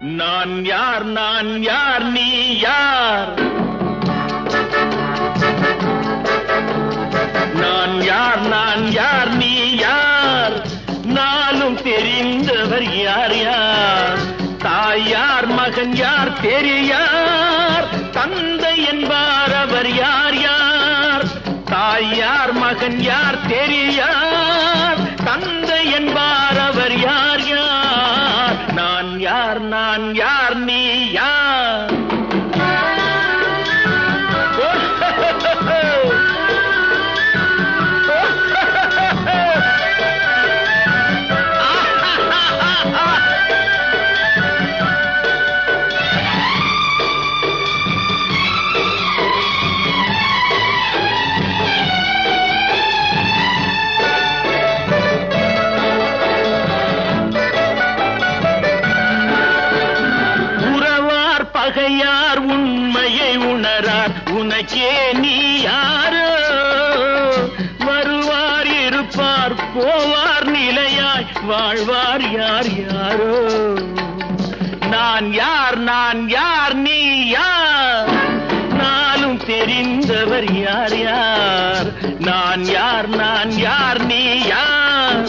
நான் யார் நான் யார் நீ யார் நான் யார் நான் யார் நீ யார் நானும் தெரிந்தவர் யார் யார் தாய் யார் மகன் யார் தெரியார் தந்தை என்பார் அவர் யார் யார் தாய் யார் மகன் யார் தெரியார் தந்தை என்பார் அவர் யார் யார் நான் யார் நான் யார் நீ யார் உறவார் பகையார் உண்மையை உணரார் உனக்கே நீ யாரோ வருவார் இருப்பார் போவார் நிலையாய் வாழ்வார் யார் யாரோ நான் யார் நான் யார் நீ யார் நானும் தெரிந்தவர் யார் யார் நான் யார் நான் யார் நீ யார்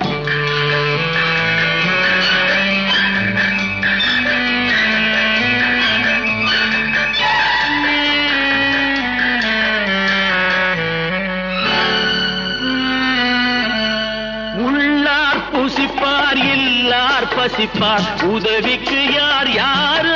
உள்ளார் புசிப்பார் இல்லார் பசிப்பார் உதவிக்கு யார் யாரோ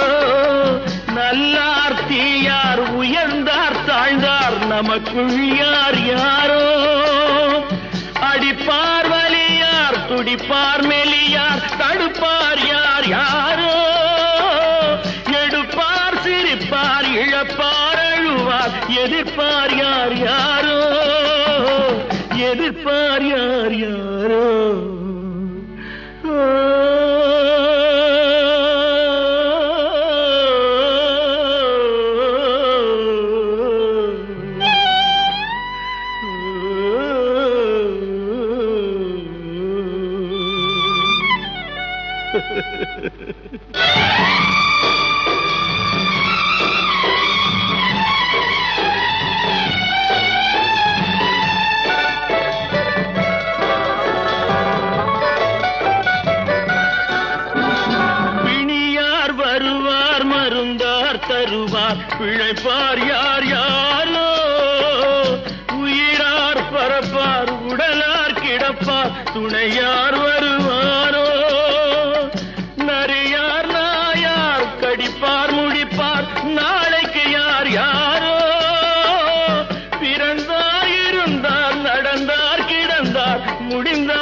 நல்லார் தீயார் உயர்ந்தார் தாழ்ந்தார் நமக்குள் யார் யாரோ அடிப்பார் வலியார் துடிப்பார் மெலியார் தடுப்பார் யார் யாரோ எடுப்பார் சிரிப்பார் இழப்பார் அழுவார் எதிர்ப்பார் யார் யாரோ எதிர்ப்பார் யார் யாரோ பிணியார் வருவார் மருந்தார் தருவார் பிழைப்பார் யார் யாரோ உயிரார் பரப்பார் உடலார் கிடப்பார் துணையார் வருவாரோ நரியார் நாயார் கடிப்பார் முடிப்பார் நாளைக்கு யார் யாரோ பிறந்தார் இருந்தார் நடந்தார் கிடந்தார் முடிந்தார்